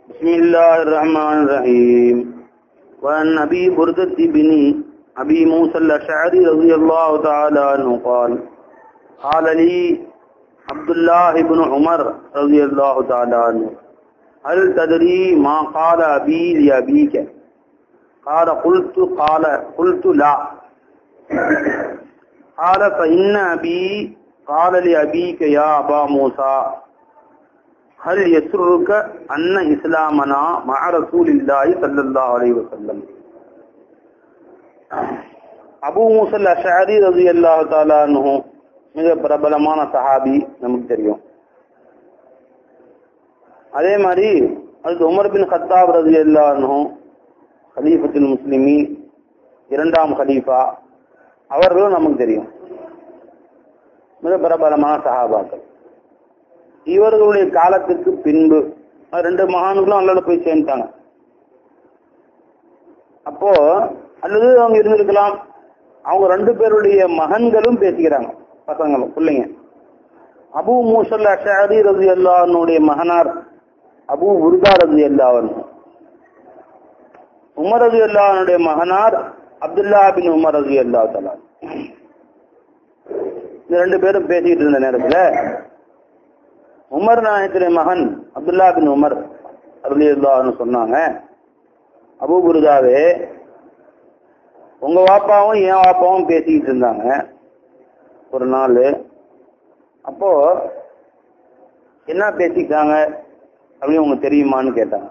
بسم الله الرحمن الرحيم وعن أبي بردة بن أبي موسى الأشعري رضي الله تعالى عنه قال قال لي عبد الله بن عمر رضي الله تعالى عنه هل تدري ما قال أبي لأبيك قال قلت قال قلت لا قال فإن أبي قال لأبيك يا أبا موسى هل يسرك أن إسلامنا مع رسول الله صلى الله عليه وسلم அபு மூசல் அஷாரி ரதி அல்லாஹு தாலானு மிக பிரபலமான சஹாபி நமக்கு தெரியும் அதே மாதிரி அது உமர் பின் கத்தாப் ரதி அல்லாஹு ஹலீஃபத்துல் முஸ்லிமீன் இரண்டாம் ஹலீஃபா அவர்களும் நமக்கு தெரியும் மிக பிரபலமான சஹாபாக்கள் இவர்களுடைய காலத்துக்கு பின்பு ரெண்டு மகான்களும் அல்லோட போய் சேர்ந்துட்டாங்க அப்போ அல்லது அவங்க இருந்திருக்கலாம் அவங்க ரெண்டு பேருடைய மகன்களும் பேசிக்கிறாங்க பசங்களும் பிள்ளைங்க அபு மூசல் அஷாரி ரவி அல்லானுடைய மகனார் அபு உருதா ரவி அல்லாவன் உமர் ரவி அல்லானுடைய மகனார் அப்துல்லா பின் உமர் ரவி அல்லா தலா இந்த ரெண்டு பேரும் பேசிக்கிட்டு இருந்த நேரத்துல உமர் நாயத்திலே மகன் அப்துல்லா பின் உமர் அருளியுல்லான்னு சொன்னாங்க அபு புருதாவே உங்க வாப்பாவும் என் வாப்பாவும் பேசிக்கிட்டு இருந்தாங்க ஒரு நாள் அப்போ என்ன பேசிக்கிட்டாங்க அப்படின்னு உங்களுக்கு தெரியுமான்னு கேட்டாங்க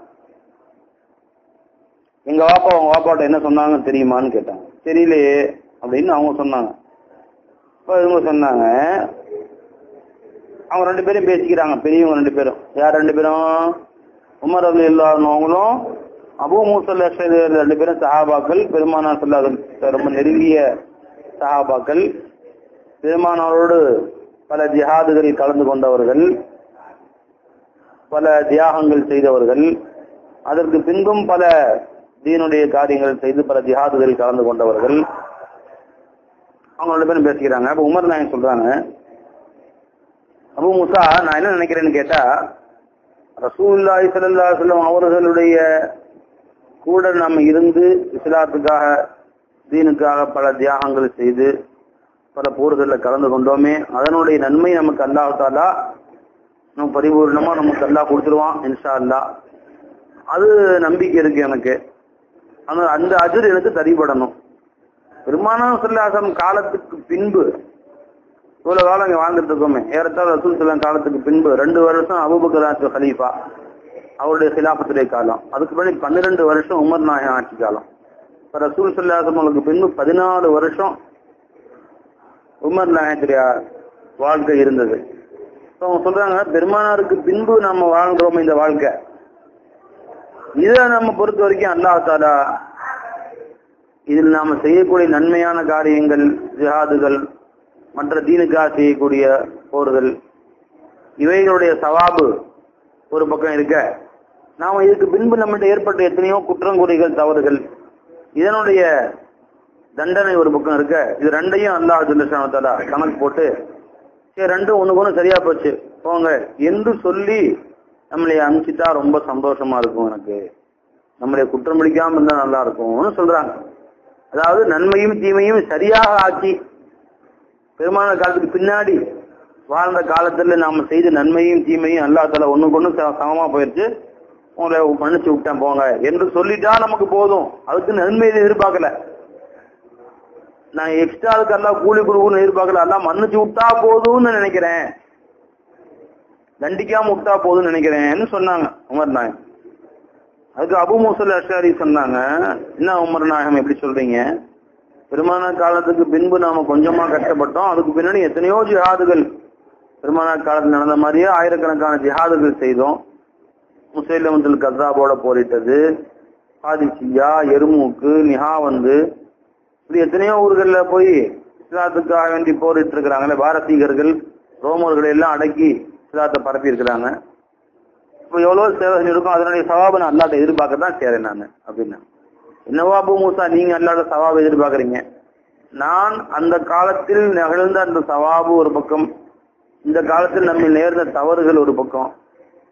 எங்க வாப்பா உங்க வாப்பாட்ட என்ன சொன்னாங்கன்னு தெரியுமான்னு கேட்டாங்க தெரியலையே அப்படின்னு அவங்க சொன்னாங்க இப்போ இவங்க சொன்னாங்க அவங்க ரெண்டு பேரும் பேசிக்கிறாங்க பெரியவங்க ரெண்டு பேரும் யார் ரெண்டு பேரும் உமர் அலி இல்லாதவங்களும் அபு மூசல் ரெண்டு பேரும் சஹாபாக்கள் பெருமானார் சொல்லாத ரொம்ப நெருங்கிய சஹாபாக்கள் பெருமானாரோடு பல ஜிஹாதுகளில் கலந்து கொண்டவர்கள் பல தியாகங்கள் செய்தவர்கள் அதற்கு பின்பும் பல தீனுடைய காரியங்கள் செய்து பல ஜிஹாதுகளில் கலந்து கொண்டவர்கள் அவங்க ரெண்டு பேரும் பேசிக்கிறாங்க அப்ப உமர் நாயன் சொல்றாங்க அபு முசா நான் என்ன நினைக்கிறேன்னு கேட்டா ரசூல்லாய் சல்லா சொல்லம் அவர்களுடைய கூட நம்ம இருந்து இஸ்லாத்துக்காக தீனுக்காக பல தியாகங்கள் செய்து பல போர்களில் கலந்து கொண்டோமே அதனுடைய நன்மை நமக்கு அல்லாஹாலா நம்ம பரிபூர்ணமா நமக்கு அல்லா கொடுத்துருவான் இன்ஷா அல்லா அது நம்பிக்கை இருக்கு எனக்கு ஆனால் அந்த அஜர் எனக்கு தரிபடணும் பெருமானம் சொல்லாசம் காலத்துக்கு பின்பு இவ்வளவு காலம் இங்க வாழ்ந்துட்டு இருக்கோமே ஏறத்தாழ ரசூல் சலாம் காலத்துக்கு பின்பு ரெண்டு வருஷம் அபுபக்கர் ஹலீஃபா அவருடைய சிலாபத்துடைய காலம் அதுக்கு பின்னாடி பன்னிரெண்டு வருஷம் உமர் நாயகம் ஆட்சி காலம் இப்ப ரசூல் சல்லாசமங்களுக்கு பின்பு பதினாலு வருஷம் உமர் நாயகத்துடைய வாழ்க்கை இருந்தது அவங்க சொல்றாங்க பெருமானாருக்கு பின்பு நம்ம வாழ்கிறோம் இந்த வாழ்க்கை இதை நம்ம பொறுத்த வரைக்கும் அல்லாஹாலா இதில் நாம செய்யக்கூடிய நன்மையான காரியங்கள் ஜிஹாதுகள் மற்ற தீனுக்காக செய்யக்கூடிய போர்கள் இவைகளுடைய சவாபு ஒரு பக்கம் இருக்க நாம இதுக்கு பின்பு நம்மகிட்ட ஏற்பட்ட எத்தனையோ குற்றங்குறைகள் தவறுகள் இதனுடைய தண்டனை ஒரு பக்கம் இருக்க இது ரெண்டையும் அல்லாஹ் ஜுல்லா கணக்கு போட்டு சரி ரெண்டும் ஒண்ணுக்கு ஒண்ணு சரியா போச்சு போங்க என்று சொல்லி நம்மளை அனுப்பிச்சிட்டா ரொம்ப சந்தோஷமா இருக்கும் எனக்கு நம்மளை குற்றம் பிடிக்காம இருந்தா நல்லா இருக்கும்னு சொல்றாங்க அதாவது நன்மையும் தீமையும் சரியாக ஆக்கி பெருமான காலத்துக்கு பின்னாடி வாழ்ந்த காலத்துல நாம செய்த நன்மையும் தீமையும் அல்லா தலா ஒண்ணுக்கு ஒண்ணு சமமா போயிருச்சு உங்களை மன்னிச்சு விட்டேன் போங்க என்று சொல்லிட்டா நமக்கு போதும் அதுக்கு நன்மை எதிர்பார்க்கல நான் எக்ஸ்ட்ரா அதுக்கு எல்லாம் கூலி கொடுக்கணும்னு எதிர்பார்க்கல எல்லாம் மன்னிச்சு விட்டா போதும்னு நினைக்கிறேன் தண்டிக்காம விட்டா போதும்னு நினைக்கிறேன்னு சொன்னாங்க உமர் நாயகம் அதுக்கு அபு முசல் அஷாரி சொன்னாங்க என்ன உமர் நாயகம் எப்படி சொல்றீங்க பெருமான காலத்துக்கு பின்பு நாம கொஞ்சமா கஷ்டப்பட்டோம் அதுக்கு பின்னாடி எத்தனையோ ஜிஹாதுகள் பெருமான காலத்தில் நடந்த மாதிரியே ஆயிரக்கணக்கான ஜிஹாதுகள் செய்தோம் முசைலமத்தில் கசாபோட போரிட்டது ஆதிசியா எருமூக்கு நிஹா வந்து இப்படி எத்தனையோ ஊர்களில் போய் இஸ்லாத்துக்காக வேண்டி போரிட்டு இருக்கிறாங்களே பாரசீகர்கள் ரோமர்களை எல்லாம் அடக்கி இஸ்லாத்தை பரப்பி இருக்கிறாங்க இப்போ எவ்வளவு சேவை இருக்கும் அதனுடைய சவாபை நான் அல்லாட்ட எதிர்பார்க்க தான் சேரேன் நான் அப்படின்னா என்னவா அபு மூசா நீங்க அல்லாத சவாபை எதிர்பார்க்கறீங்க நான் அந்த காலத்தில் நிகழ்ந்த அந்த சவாபு ஒரு பக்கம் இந்த காலத்தில் நம்ம நேர்ந்த தவறுகள் ஒரு பக்கம்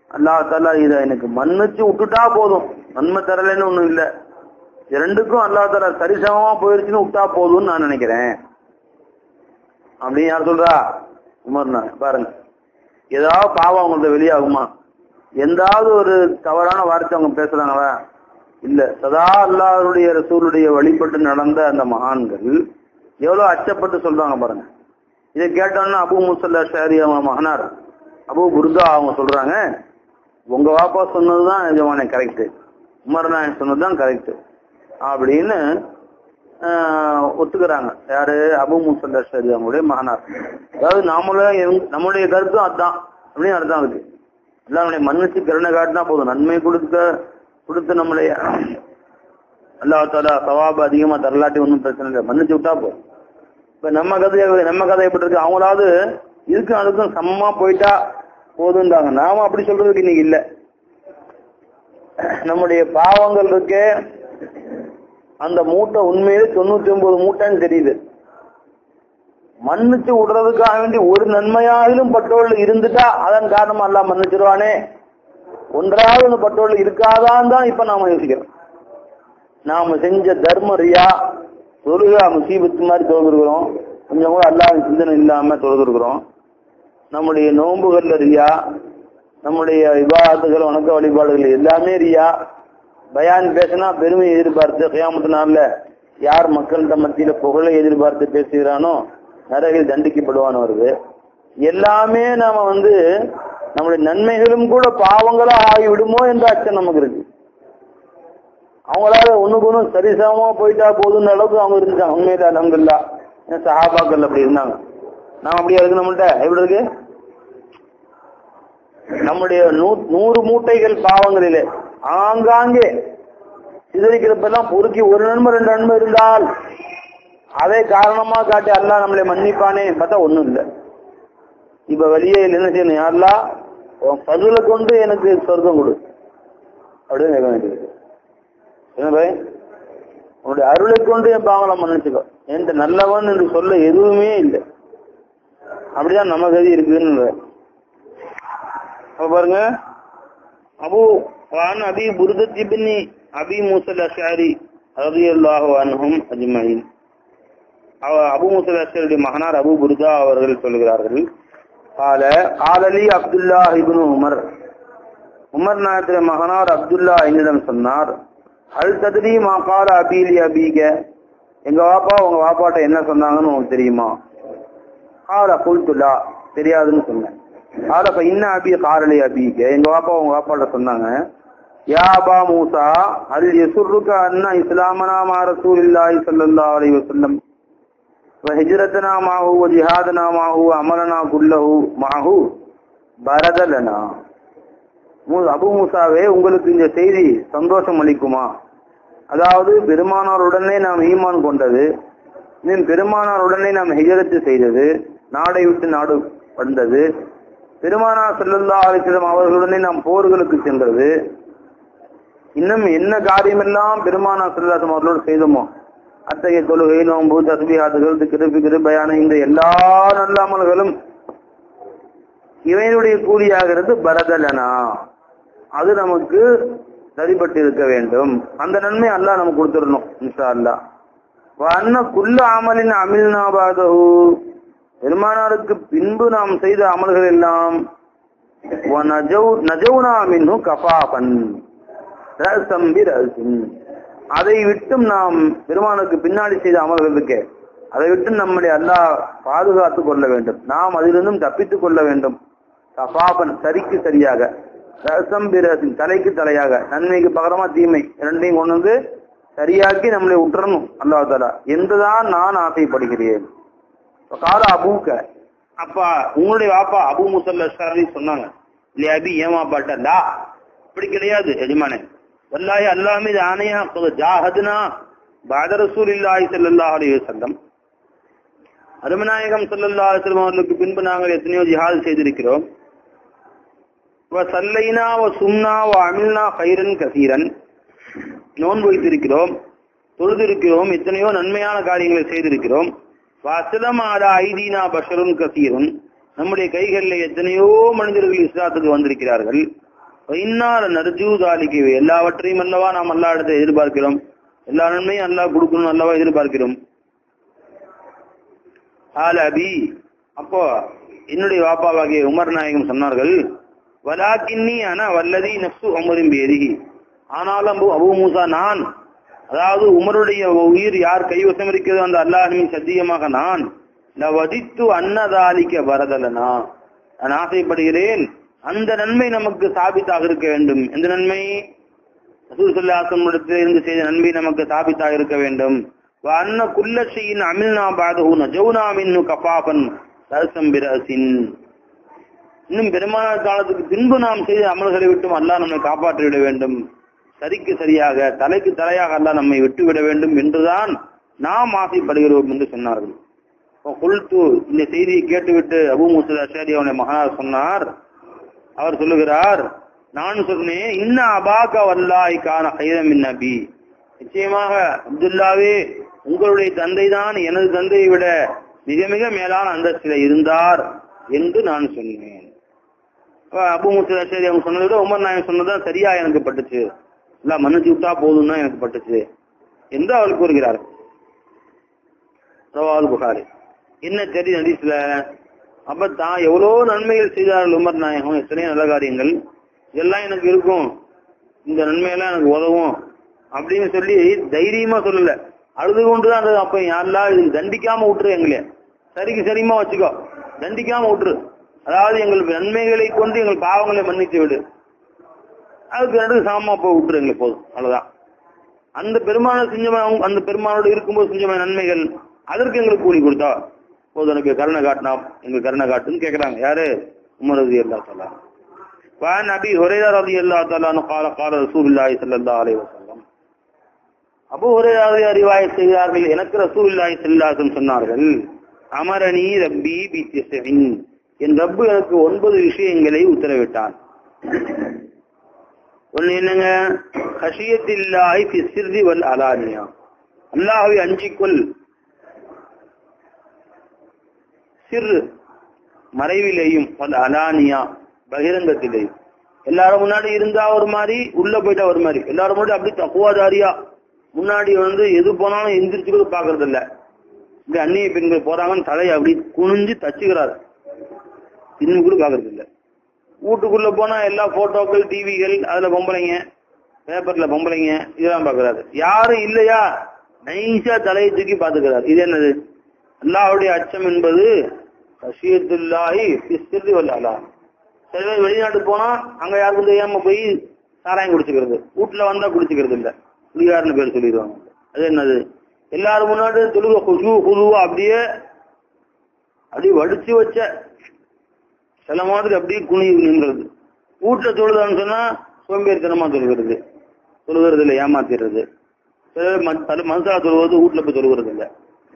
அல்லாஹ் தாலா இதை எனக்கு மன்னிச்சு விட்டுட்டா போதும் நன்மை தரலைன்னு ஒண்ணும் இல்ல இது ரெண்டுக்கும் அல்லாஹ் தாலா சரிசமமா போயிருச்சுன்னு விட்டா போதும்னு நான் நினைக்கிறேன் அப்படின்னு யார் சொல்றா உமர் நான் பாருங்க ஏதாவது பாவம் அவங்கள்ட்ட வெளியாகுமா எந்தாவது ஒரு தவறான வார்த்தை அவங்க பேசுறாங்களா இல்ல சதா அல்லாஹ்வுடைய ரசூலுடைய வழிபட்டு நடந்த அந்த மகான்கள் எவ்வளவு அச்சப்பட்டு சொல்றாங்க பாருங்க இதை கேட்டோன்னா அபு முசல்லா ஷாரி அவங்க மகனார் அபு புர்தா அவங்க சொல்றாங்க உங்க வாப்பா சொன்னதுதான் எஜமானே கரெக்ட் உமர் நாயன் சொன்னதுதான் கரெக்ட் அப்படின்னு ஆஹ், ஒத்துக்கிறாங்க யாரு அபு முசல்லா ஷாரி அவங்களுடைய மகனார் அதாவது நாமளும் எங்க- நம்முடைய கருத்தும் அதான் அப்படின்னு அர்த்தம் இருக்கு எல்லாருடைய மன்னிச்சு கருணை காட்டினா போதும் நன்மை கொடுக்க கொடுத்து நம்முடைய அல்லாஹ் தாலா சவாபு அதிகமா தரலாட்டி ஒன்றும் பிரச்சனை இல்லை மன்னிச்சு விட்டா போதும் இப்ப நம்ம கதை நம்ம கதை எப்படி இருக்கு அவங்களாவது இதுக்கும் அதுக்கும் சமமா போயிட்டா போதுன்றாங்க நாம அப்படி சொல்றதுக்கு இன்னைக்கு இல்ல நம்முடைய பாவங்கள் இருக்கே அந்த மூட்டை உண்மையிலே தொண்ணூத்தி ஒன்பது மூட்டைன்னு தெரியுது மன்னிச்சு விடுறதுக்காக வேண்டி ஒரு நன்மையாகிலும் பட்டோல் இருந்துட்டா அதன் காரணமா எல்லாம் மன்னிச்சிருவானே ஒன்றாவது அந்த பட்டோல் இருக்காதான் தான் இப்ப நாம யோசிக்கிறோம் நாம செஞ்ச தர்ம ரியா தொழுகா முசீபத்து மாதிரி தொழுதுருக்கிறோம் கொஞ்சம் கூட அல்லாஹ் சிந்தனை இல்லாம தொழுதுருக்கிறோம் நம்முடைய நோன்புகள்ல ரியா நம்முடைய விவாதத்துகள் வணக்க வழிபாடுகள் எல்லாமே ரியா பயான் பேசினா பெருமையை எதிர்பார்த்து கியாமத்து நாள்ல யார் மக்கள்கிட்ட மத்தியில புகழை எதிர்பார்த்து பேசுகிறானோ நரகில் தண்டிக்கப்படுவான்னு வருது எல்லாமே நாம வந்து நம்முடைய நன்மைகளும் கூட பாவங்களா ஆகி விடுமோ என்ற அச்சம் நமக்கு இருக்கு அவங்களால ஒண்ணுக்கு ஒண்ணு சரிசமமா போயிட்டா போதுன்ற அளவுக்கு அவங்க இருந்தாங்க உண்மையில அலமதுல்லா சஹாபாக்கள் அப்படி இருந்தாங்க நாம அப்படியா இருக்கு நம்மள்ட்ட எப்படி இருக்கு நம்முடைய நூ- நூறு மூட்டைகள் பாவங்களிலே ஆங்காங்கே சிதறிக்கிறப்பெல்லாம் பொறுக்கி ஒரு நன்மை ரெண்டு நன்மை இருந்தால் அதை காரணமா காட்டி அல்லாஹ் நம்மளை மன்னிப்பானே பார்த்தா ஒண்ணும் இல்லை இப்ப வெளியே என்ன செய்யணும் யாரெல்லாம் உன் பதில கொண்டு எனக்கு சொர்க்கம் கொடு அப்படின்னு கேட்க வேண்டியது என்ன பை உன்னுடைய அருளை கொண்டு என் பாவங்களை மன்னிச்சுக்கோ என்கிட்ட நல்லவன் என்று சொல்ல எதுவுமே இல்லை அப்படிதான் நம்ம கதி இருக்குன்னு அப்ப பாருங்க அபு வான் அபி புருதத் இப்னி அபி மூசல் அஷாரி ரலியல்லாஹு அன்ஹும் அஜ்மஈன் அவ அபு மூசல் அஷாரியுடைய மகனார் அபு புர்தா அவர்கள் சொல்கிறார்கள் قال قال لي عبد الله ابن عمر உமர் நாயத்திர மகனார் அப்துல்லா என்னிடம் சொன்னார் அல் தத்ரி மா கால அபீலி அபீக எங்க வாப்பா உங்க வாப்பாட்ட என்ன சொன்னாங்கன்னு உங்களுக்கு தெரியுமா கால குல்துல்லா தெரியாதுன்னு சொன்னேன் கால இப்ப இன்ன அபி காரலி அபீக எங்க வாப்பா உங்க வாப்பாட்ட சொன்னாங்க யா அபா மூசா அல் யசுருக்க அண்ணா இஸ்லாமனா மா ரசூலில்லாஹி ஸல்லல்லாஹு அலைஹி வஸல்லம் وهجرتنا معه وجهادنا معه وعملنا كله معه برد لنا மூ- அபு மூசாவே உங்களுக்கு இந்த செய்தி சந்தோஷம் அளிக்குமா அதாவது பெருமானாருடனே நாம் ஈமான் கொண்டது இன்னும் பெருமானாருடனே நாம் ஹிஜரத்து செய்தது நாடை விட்டு நாடு வந்தது பெருமானார் ஸல்லல்லாஹு அலைஹி வஸல்லம் அவர்களுடனே நாம் போர்களுக்கு சென்றது இன்னும் என்ன காரியமெல்லாம் பெருமானார் ஸல்லல்லாஹு அலைஹி வஸல்லம் அவர்களோடு செய்தோமோ அத்தகைய தொழுகை நோன்பு தஸ்பீஹாத்துகள் திக்ரு கிருபையான இந்த எல்லா நல்ல அமல்களும் இவனுடைய கூலியாகிறது பரதலனா அது நமக்கு சரிபட்டு இருக்க வேண்டும் அந்த நன்மை அல்லாஹ் நமக்கு கொடுத்துடணும் இன்ஷா அல்லாஹ் வண்ண குல்ல அமலின் அமில்நாபாதஹு பெருமானாருக்கு பின்பு நாம் செய்த அமல்கள் எல்லாம் வநஜௌ- நஜௌனா மின்ஹு கஃபாபன் ரஅசம் பிரஅசின். அதை விட்டும் நாம் பெருமானுக்கு பின்னாடி செய்த அமல்கள் இருக்கே அதை விட்டு நம்முடைய அல்லாஹ் பாதுகாத்துக் கொள்ள வேண்டும் நாம் அதிலிருந்தும் தப்பித்துக் கொள்ள வேண்டும் கபாபன் சரிக்கு சரியாக ரசம் பிரசின் தலைக்கு தலையாக நன்மைக்கு பகரமா தீமை இரண்டையும் கொண்டு வந்து சரியாக்கி நம்மளை உற்றணும் அல்லாஹ் தாலா என்றுதான் நான் ஆசைப்படுகிறேன் கால அபூக்க அப்பா உங்களுடைய வாப்பா அபு முசல்ல ஷாரி சொன்னாங்க இல்லையா அபி ஏமாப்பாட்ட லா அப்படி கிடையாது எஜமானே வல்லாஹி அல்லாஹ் மீது ஆணையா ஜாஹதுனா பாத ரசூல் இல்லாஹி ஸல்லல்லாஹு அலைஹி வஸல்லம் அருமநாயகம் ஸல்லல்லாஹு அலைஹி வஸல்லம் அவர்களுக்கு பின்பு நாங்கள் எத்தனையோ ஜிஹாத் செய்திருக்கிறோம் வ சல்லைனா வ சும்னா வ அமில்னா கைரன் கசீரன் நோன்பு வைத்திருக்கிறோம் தொழுதிருக்கிறோம் எத்தனையோ நன்மையான காரியங்களை செய்திருக்கிறோம் வசலம் ஆலா ஐதீனா பஷருன் கசீரன் நம்முடைய கைகளில் எத்தனையோ மனிதர்கள் இஸ்லாத்துக்கு வந்திருக்கிறார்கள் இன்னார் நர்ஜூதாலிக்கு எல்லாவற்றையும் அல்லவா நாம் அல்லா இடத்தை எதிர்பார்க்கிறோம் எல்லா நன்மையும் அல்லாஹ் கொடுக்கணும் அல்லவா எதிர்பார்க்கிறோம் ஆல அபி அப்போ என்னுடைய வாப்பாவாகிய உமர் நாயகம் சொன்னார்கள் வலாக்கின்னி ஆனா வல்லதி நப்சு உமரின் பேதி ஆனாலும் அபு- அபு மூசா நான் அதாவது உமருடைய உயிர் யார் கைவசம் இருக்கிறதோ அந்த அல்லாஹின் சத்தியமாக நான் லவதித்து அன்னதாலிக்க வரதலனா நான் ஆசைப்படுகிறேன் அந்த நன்மை நமக்கு சாபித்தாக இருக்க வேண்டும் எந்த நன்மை ரசூல் ஸல்லல்லாஹு இடத்தில் இருந்து செய்த நன்மை நமக்கு சாபித்தாக இருக்க வேண்டும் வ அன்ன குல்ல ஷைஇன் அமில்னா பாதஹு நஜௌனா மின்னு கஃபாஃபன் ரசம் பிரசின் இன்னும் பெருமானார் காலத்துக்கு பின்பு நாம் செய்த அமல்களை விட்டும் அல்லாஹ் நம்மை காப்பாற்றி விட வேண்டும் சரிக்கு சரியாக தலைக்கு தலையாக அல்லாஹ் நம்மை விட்டு விட வேண்டும் என்றுதான் நாம் ஆசைப்படுகிறோம் என்று சொன்னார்கள் அப்ப குல்து இந்த செய்தியை கேட்டுவிட்டு அபு முசல் அஷாரி அவனை மகனார் சொன்னார் அவர் சொல்லுகிறார் நான் சொன்னேன் இன்ன அபாக வல்லாய் கான ஹைரமின் நபி நிச்சயமாக அப்துல்லாவே உங்களுடைய தந்தை தான் எனது தந்தையை விட மிக மிக மேலான அந்தஸ்தில இருந்தார் என்று நான் சொன்னேன் அப்ப அபு முசல் அஷாரி அவங்க சொன்னதை விட உமர் நாயகம் சொன்னதான் சரியா எனக்கு பட்டுச்சு இல்ல மன்னிச்சு விட்டா போதும் தான் எனக்கு பட்டுச்சு என்று அவர் கூறுகிறார் ரவால் புகாரி என்ன சரி ஹதீஸ்ல அப்ப தான் எவ்வளோ நன்மைகள் செய்தார்கள் உமர் நாயகம் எத்தனையோ நல்ல காரியங்கள் இதெல்லாம் எனக்கு இருக்கும் இந்த நன்மையெல்லாம் எனக்கு உதவும் அப்படின்னு சொல்லி தைரியமா சொல்லல அழுது கொண்டுதான் இருந்தது அப்ப யாரெல்லாம் இது தண்டிக்காம விட்டுரு எங்களே சரிக்கு சரிமா வச்சுக்கோ தண்டிக்காம விட்டுரு அதாவது எங்கள் நன்மைகளை கொண்டு எங்கள் பாவங்களை மன்னித்து விடு அதுக்கு ரெண்டு சமமா போய் விட்டுரு எங்களுக்கு போதும் அவ்வளவுதான் அந்த பெருமான செஞ்ச அந்த பெருமானோடு இருக்கும்போது செஞ்ச நன்மைகள் அதற்கு எங்களுக்கு கூலி கொடுத்தா போது எனக்கு கருணை காட்டினா எங்களுக்கு கருணை காட்டுன்னு கேக்குறாங்க யாரு உமர் ரதி அல்லா தலா وعن ابي هريره رضي الله تعالى عنه قال قال رسول الله صلى الله عليه وسلم அபு ஹுரைரா ரிவாயத் செய்கிறார்கள் எனக்கு ரசூலுல்லாஹி ஸல்லல்லாஹு அலைஹி சொன்னார்கள் அமரணி ரப்பி பி திஸ்இன் என் ரப்பு எனக்கு ஒன்பது விஷயங்களை உத்தரவிட்டான் ஒண்ணு என்னங்க ஹஷியத்தில்லாஹி ஃபி சிர்ரி வல் அலானியா அல்லாஹ்வை அஞ்சிக்கொள் சிறு மறைவிலேயும் வல் அலானியா பகிரங்கத்திலேயும் எல்லாரும் முன்னாடி இருந்தா ஒரு மாதிரி உள்ள போயிட்டா ஒரு மாதிரி எல்லாரும் முன்னாடி அப்படி தக்குவாதாரியா முன்னாடி வந்து எது போனாலும் எந்திரிச்சு கூட பாக்குறது இல்ல இப்படி அந்நிய பெண்கள் போறாங்கன்னு தலையை அப்படி குனிஞ்சு தச்சுக்கிறாரு இன்னும் கூட பாக்குறது இல்ல வீட்டுக்குள்ள போனா எல்லா போட்டோக்கள் டிவிகள் அதுல பொம்பளைங்க பேப்பர்ல பொம்பளைங்க இதெல்லாம் பாக்குறாரு யாரும் இல்லையா நைஸா தலையை தூக்கி பாத்துக்கிறாரு இது என்னது அல்லாஹ்வுடைய அச்சம் என்பது ரஷியத்துல்லாஹி பிஸ்திரி வல்லாலா சில பேர் வெளிநாட்டு போனா அங்க யாருக்கும் தெரியாம போய் சாராயம் குடிச்சுக்கிறது வீட்டுல வந்தா குடிச்சுக்கிறது இல்ல குடிகாரன்னு பேர் சொல்லிடுவாங்க அது என்னது எல்லாரும் முன்னாடி தொழுக குசு குழுவா அப்படியே அப்படியே வடிச்சு வச்ச சில மாதிரி அப்படியே குனி நின்றது வீட்டுல தொழுதான்னு சொன்னா சோம்பேறித்தனமா தொழுகிறது தொழுகிறது இல்லை ஏமாத்திடுறது சில பேர் ம- தல- மனசால தொழுவது வீட்டுல போய் தொழுகிறது இல்லை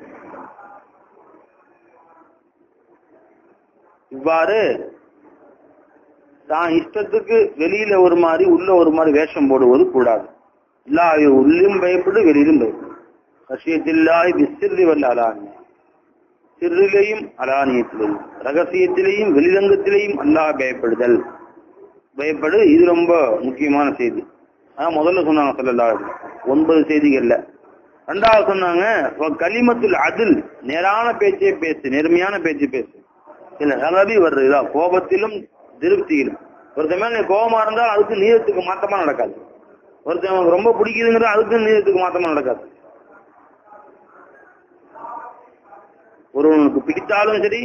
இவ்வாறு தான் இஷ்டத்துக்கு வெளியில ஒரு மாதிரி உள்ள ஒரு மாதிரி வேஷம் போடுவது கூடாது இல்லாஹ் உள்ளும் பயப்படு வெளியிலும் பயப்படு கஷியத்தில்லாய் விசிறி வல்ல அலானியா சிறிலையும் அலானியத்திலையும் ரகசியத்திலையும் வெளிரங்கத்திலையும் அல்லாஹ் பயப்படுதல் பயப்படு இது ரொம்ப முக்கியமான செய்தி அதான் முதல்ல சொன்னாங்க சொல்லலாம் ஒன்பது செய்திகள்ல ரெண்டாவது சொன்னாங்க "வ கலிமத்துல் அதில் நேரான பேச்சே பேசு நேர்மையான பேச்சு பேசு இல்ல நலவி வருது இதான் கோபத்திலும் திருப்தியிலும் ஒருத்தன் மேல நீ கோபமா இருந்தால் அதுக்கு நீரத்துக்கு மாத்தமா நடக்காது ஒருத்தன் உனக்கு ரொம்ப பிடிக்குதுங்கிற அதுக்கு நீரத்துக்கு மாத்தமா நடக்காது ஒருவனுக்கு பிடித்தாலும் சரி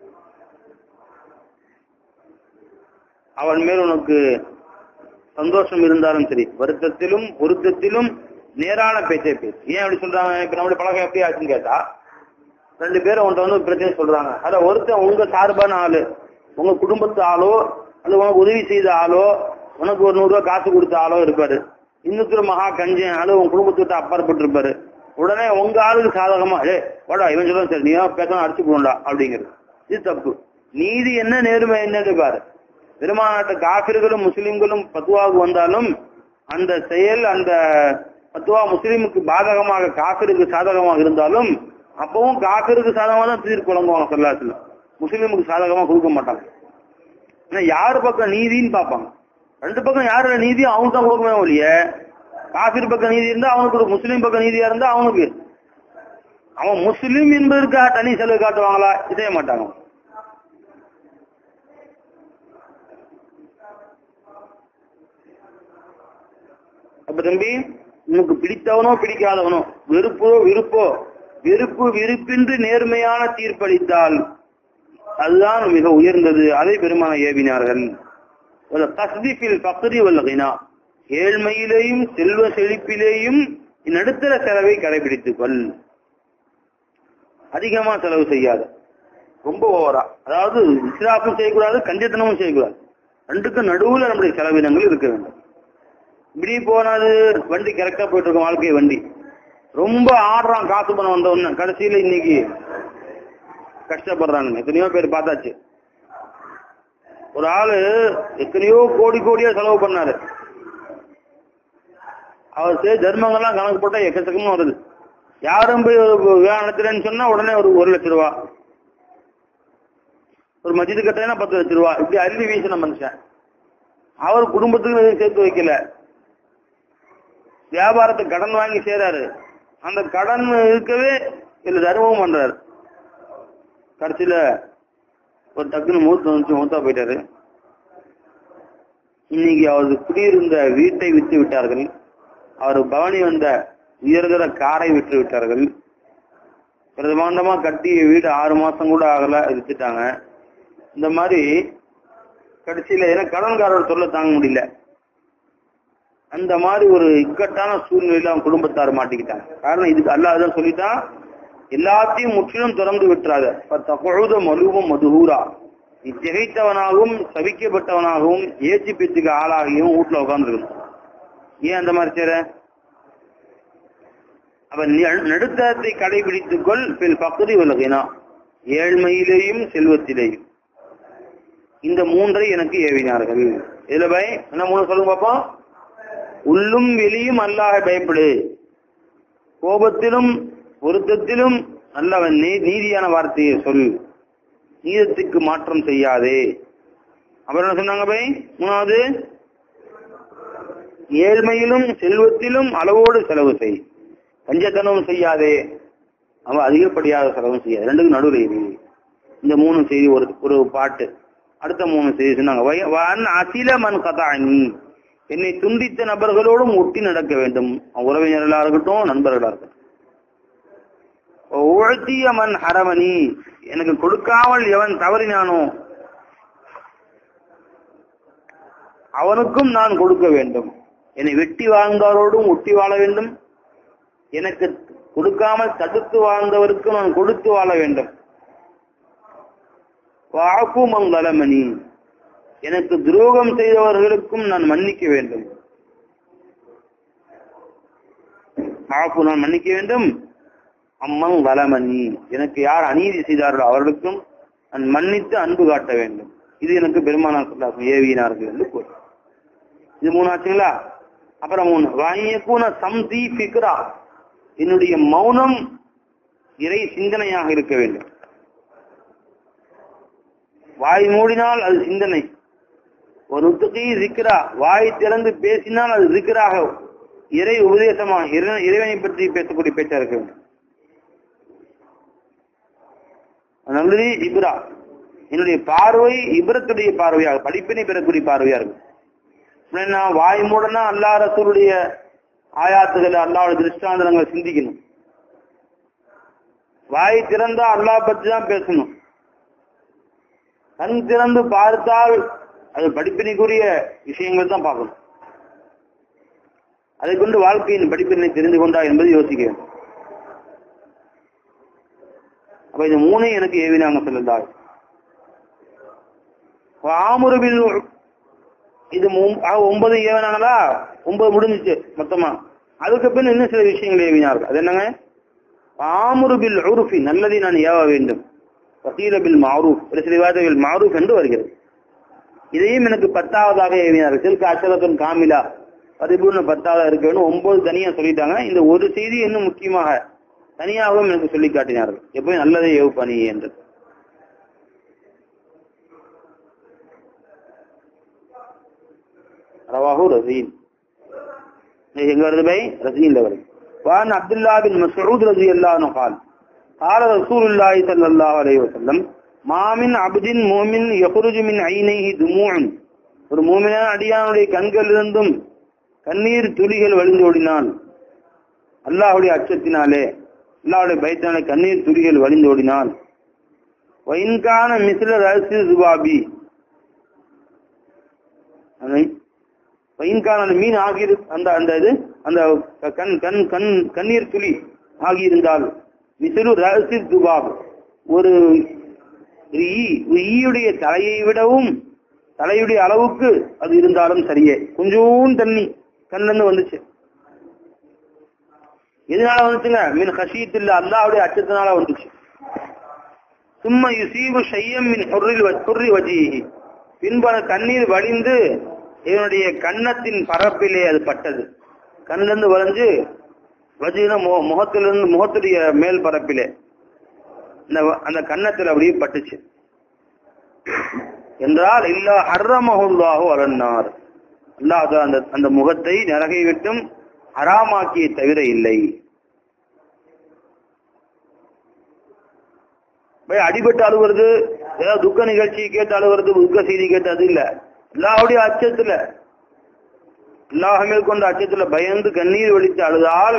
அவன் மேல் உனக்கு சந்தோஷம் இருந்தாலும் சரி வருத்தத்திலும் பொருத்தத்திலும் நேரான பேச்சை பேசு ஏன் அப்படி சொல்றாங்க இப்ப நம்மளுடைய பழக்கம் எப்படி ஆச்சுன்னு கேட்டா ரெண்டு பேரும் உன்ட்ட வந்து ஒரு பிரச்சனை சொல்றாங்க அத ஒருத்தன் உங்க சார்பான ஆளு உங்க குடும்பத்து ஆளோ அல்லது உனக்கு உதவி செய்த ஆளோ உனக்கு ஒரு நூறு ரூபாய் காசு கொடுத்த ஆளோ இருப்பாரு இன்னொருத்தர் மகா கஞ்சன் அல்லது உங்க குடும்பத்தை விட்டு அப்பாற்பட்டு இருப்பாரு உடனே உங்க ஆளுக்கு சாதகமா ஏ வாடா இவன் சொல்லுவான் சரி நீ பேசணும் அடிச்சு போண்டா அப்படிங்கிறது இது தப்பு நீதி என்ன நேர்மை என்னன்னு பாரு பெருமாநாட்டு காபிர்களும் முஸ்லிம்களும் பத்துவாவுக்கு வந்தாலும் அந்த செயல் அந்த பத்துவா முஸ்லிமுக்கு பாதகமாக காபிருக்கு சாதகமாக இருந்தாலும் அப்பவும் காபிருக்கு சாதகமா தான் தீர்ப்பு வழங்குவாங்க சொல்லாத்துல முஸ்லிமுக்கு சாதகமா கொடுக்க மாட்டாங்க ஆனா யாரு பக்கம் நீதின்னு பார்ப்பாங்க ரெண்டு பக்கம் யாரோட நீதியும் அவனுக்கு தான் கொடுக்கவே ஒழிய காபிர் பக்கம் நீதி இருந்தா அவனுக்கு ஒரு முஸ்லீம் பக்கம் நீதியா இருந்தா அவனுக்கு அவன் முஸ்லீம் என்பதற்காக தனி செலவு காட்டுவாங்களா செய்ய மாட்டாங்க அப்ப தம்பி உனக்கு பிடித்தவனோ பிடிக்காதவனோ வெறுப்போ விருப்போ வெறுப்பு விருப்பின்றி நேர்மையான தீர்ப்பளித்தால் அதுதான் மிக உயர்ந்தது அதை பெருமான ஏவினார்கள் ஒரு தஸ்திஃபில் பக்ரி வல்லகினா ஏழ்மையிலேயும் செல்வ செழிப்பிலேயும் நடுத்தர செலவை கடைபிடித்துக் கொள் அதிகமா செலவு செய்யாத ரொம்ப ஓவரா அதாவது இஸ்ராப்பும் செய்யக்கூடாது கஞ்சத்தனமும் செய்யக்கூடாது ரெண்டுக்கும் நடுவுல நம்முடைய செலவினங்கள் இருக்க வேண்டும் இப்படி போனது வண்டி கரெக்டா போயிட்டு இருக்கும் வாழ்க்கை வண்டி ரொம்ப ஆடுறான் காசு பணம் வந்த உடனே கடைசியில இன்னைக்கு கஷ்டப்படுறானுங்க எத்தனையோ பேர் பார்த்தாச்சு ஒரு ஆளு எத்தனையோ கோடி கோடியா செலவு பண்ணாரு அவர் செய்த தர்மங்கள்லாம் கணக்கு போட்டா எக்கச்சக்கமா வருது யாரும் போய் ஒரு விழா நடத்துறேன்னு சொன்னா உடனே ஒரு ஒரு லட்சம் ரூபா ஒரு மஜிது கட்டினா பத்து லட்சம் ரூபா இப்படி அள்ளி வீசின மனுஷன் அவர் குடும்பத்துக்கு எதுவும் சேர்த்து வைக்கல வியாபாரத்தை கடன் வாங்கி செய்றாரு அந்த கடன் இருக்கவே இல்ல தர்மமும் பண்றாரு கடைசியில ஒரு டக்குன்னு மூத்து வந்துச்சு மூத்தா போயிட்டாரு இன்னைக்கு அவரது குடியிருந்த வீட்டை வித்து விட்டார்கள் அவர் பவனி வந்த உயர்தர காரை விட்டு விட்டார்கள் பிரதமாண்டமா கட்டிய வீடு ஆறு மாசம் கூட ஆகல வித்துட்டாங்க இந்த மாதிரி கடைசியில ஏன்னா கடன்காரோட சொல்ல தாங்க முடியல அந்த மாதிரி ஒரு இக்கட்டான சூழ்நிலையில அவன் குடும்பத்தார் மாட்டிக்கிட்டாங்க காரணம் இதுக்கு அல்லாதான் சொல்லிட்டான் எல்லாத்தையும் முற்றிலும் திறந்து விட்டுறாத தகுழுத மலுவும் மதுகூரா நீ திகைத்தவனாகவும் சபிக்கப்பட்டவனாகவும் ஏச்சி பேச்சுக்கு ஆளாகியும் வீட்டுல உட்கார்ந்துருக்கணும் ஏன் அந்த மாதிரி செய்ற அவன் நடுத்தரத்தை கடைபிடித்துக் கொள் பில் பகுதி உலகினா ஏழ்மையிலேயும் செல்வத்திலேயும் இந்த மூன்றை எனக்கு ஏவினார்கள் இதுல பய என்ன மூணு சொல்லுங்க பாப்போம் உள்ளும் வெளியும் அல்லாஹ் பயப்படு கோபத்திலும் பொருத்தத்திலும் நல்லவன் நீதியான வார்த்தையை சொல் நீதத்துக்கு மாற்றம் செய்யாதே அப்புறம் என்ன சொன்னாங்க பை மூணாவது ஏழ்மையிலும் செல்வத்திலும் அளவோடு செலவு செய் பஞ்சத்தனமும் செய்யாதே அவன் அதிகப்படியாக செலவும் செய்யாது ரெண்டுக்கும் நடுவில் இரு இந்த மூணு செய்தி ஒரு ஒரு பாட்டு அடுத்த மூணு செய்தி சொன்னாங்க அசில மண் கதாணி என்னை துண்டித்த நபர்களோடும் ஒட்டி நடக்க வேண்டும் உறவினர்களா இருக்கட்டும் நண்பர்களா இருக்கட்டும் உழத்திய மண் ஹரமணி எனக்கு கொடுக்காமல் எவன் தவறினானோ அவனுக்கும் நான் கொடுக்க வேண்டும் என்னை வெட்டி வாழ்ந்தாரோடும் ஒட்டி வாழ வேண்டும் எனக்கு கொடுக்காமல் தடுத்து வாழ்ந்தவருக்கும் நான் கொடுத்து வாழ வேண்டும் வாக்குமங்கலமணி எனக்கு துரோகம் செய்தவர்களுக்கும் நான் மன்னிக்க வேண்டும் ஆப்பு நான் மன்னிக்க வேண்டும் அம்மன் வலமணி எனக்கு யார் அநீதி செய்தார்களோ அவர்களுக்கும் நான் மன்னித்து அன்பு காட்ட வேண்டும் இது எனக்கு பெருமானார் சொல்லாசம் ஏவியினார்கள் என்று கூறு இது மூணு ஆச்சுங்களா அப்புறம் மூணு வாங்கியக்கூன சம்தி பிக்ரா என்னுடைய மௌனம் இறை சிந்தனையாக இருக்க வேண்டும் வாய் மூடினால் அது சிந்தனை ஒரு உத்துக்கி சிக்கரா வாய் திறந்து பேசினால் அது சிக்கராக இறை உபதேசமாக இறைவனை பற்றி பேசக்கூடிய பேச்சா இருக்க வேண்டும் நல்லது இப்ரா என்னுடைய பார்வை இப்ரத்துடைய பார்வையாக படிப்பினை பெறக்கூடிய பார்வையா இருக்கும் வாய் மூடனா அல்லா ரசூருடைய ஆயாத்துகளை அல்லாவோட திருஷ்டாந்தரங்களை சிந்திக்கணும் வாய் திறந்தா அல்லா பத்தி தான் பேசணும் கண் திறந்து பார்த்தால் அது படிப்பினைக்குரிய விஷயங்கள் தான் பார்க்கணும் அதை கொண்டு வாழ்க்கையின் படிப்பினை தெரிந்து கொண்டா என்பது யோசிக்க வேண்டும் அப்ப இந்த மூணு எனக்கு ஏவினாங்க சொல்லுந்தாள் ஆமுருபில் இது ஒன்பது ஏவினாங்களா ஒன்பது முடிஞ்சிச்சு மொத்தமா அதுக்கு பின் இன்னும் சில விஷயங்கள் ஏவினார்கள் அது என்னங்க ஆமுருபில் உருஃபி நல்லதை நான் ஏவ வேண்டும் வசீலபில் மாரூப் ஒரு சில வார்த்தைகள் மாரூப் என்று வருகிறது இதையும் எனக்கு பத்தாவதாக ஏவினார்கள் சில்க அச்சரத்தின் காமிலா பதிபூர்ண பத்தாவது இருக்க வேண்டும் ஒன்பது தனியா சொல்லிட்டாங்க இந்த ஒரு செய்தி இன்னும் முக்கியமாக தனியாகவும் எனக்கு சொல்லி காட்டினார்கள் எப்பயும் நல்லதை ஏவுப்பணி என்று ரவாஹு ரசீன் இது எங்க வருது பை ரசீன்ல வருது وعن عبد الله بن مسعود رضي الله عنه قال قال رسول الله صلى الله عليه وسلم ما من عبد مؤمن يخرج من عينيه دموع ஒரு மூமினான அடியானுடைய கண்களிலிருந்தும் கண்ணீர் துளிகள் வழிந்தோடினான் அல்லாஹுடைய அச்சத்தினாலே அல்லாஹுடைய பயத்தினாலே கண்ணீர் துளிகள் வழிந்தோடினான் வைன்கான மிசில ரசி சுபாபி வைன்கான அந்த மீன் ஆகி அந்த அந்த இது அந்த கண் கண் கண் கண்ணீர் துளி ஆகியிருந்தால் மிசிலு ரசி துபாப் ஒரு ஒரு ஈ ஒரு ஈயுடைய தலையை விடவும் தலையுடைய அளவுக்கு அது இருந்தாலும் சரியே கொஞ்சம் தண்ணி கண்ணிலிருந்து வந்துச்சு எதனால வந்துச்சுங்க மின் ஹஷீத் இல்ல அல்லாவுடைய அச்சத்தினால வந்துச்சு சும்மா யுசீபு ஷையம் மின் ஹுர்ரில் ஹுர்ரி வஜிஹி பின்பு அந்த கண்ணீர் வடிந்து இவனுடைய கன்னத்தின் பரப்பிலே அது பட்டது கண்ணிலிருந்து வளைஞ்சு வஜின முகத்திலிருந்து முகத்துடைய மேல் பரப்பிலே அந்த அந்த கன்னத்தில் அப்படியே பட்டுச்சு என்றால் இல்லா ஹர்ரமஹுல்லாஹு அலன்னார் அல்லாஹ் அந்த அந்த முகத்தை நரகை விட்டும் ஹராமாக்கிய தவிர இல்லை அடிபட்டு அழுவுறது ஏதாவது துக்க நிகழ்ச்சி கேட்டு அழுவுறது துக்க செய்தி கேட்டு அது இல்ல எல்லாவுடைய அச்சத்துல அல்லாஹ் கொண்ட அச்சத்துல பயந்து கண்ணீர் வலித்து அழுதால்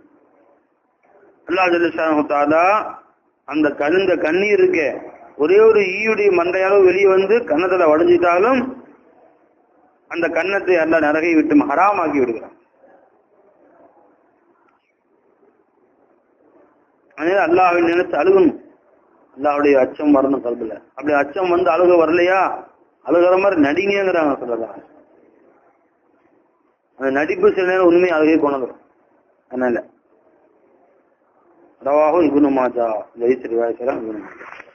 அல்லா ஜல்லிஷாலா அந்த கழுந்த கண்ணீர் இருக்கே ஒரே ஒரு ஈயுடைய மண்டையாலும் வெளியே வந்து கன்னத்துல வடிஞ்சிட்டாலும் அந்த கன்னத்தை அல்ல நரகை விட்டு ஹராமாக்கி விடுகிறான் அதனால அல்லாஹை நினைச்சு அழுகணும் அல்லாவுடைய அச்சம் வரணும் கல்வில அப்படி அச்சம் வந்து அழுக வரலையா அழுகிற மாதிரி நடிங்கிறாங்க சொல்லலாம் அந்த நடிப்பு சில நேரம் உண்மை அழுகை கொண்டு அதனால ரவாஹு இபுனு மாஜா ஜெயிஸ் ரிவாயசரம் இபுனு மாஜா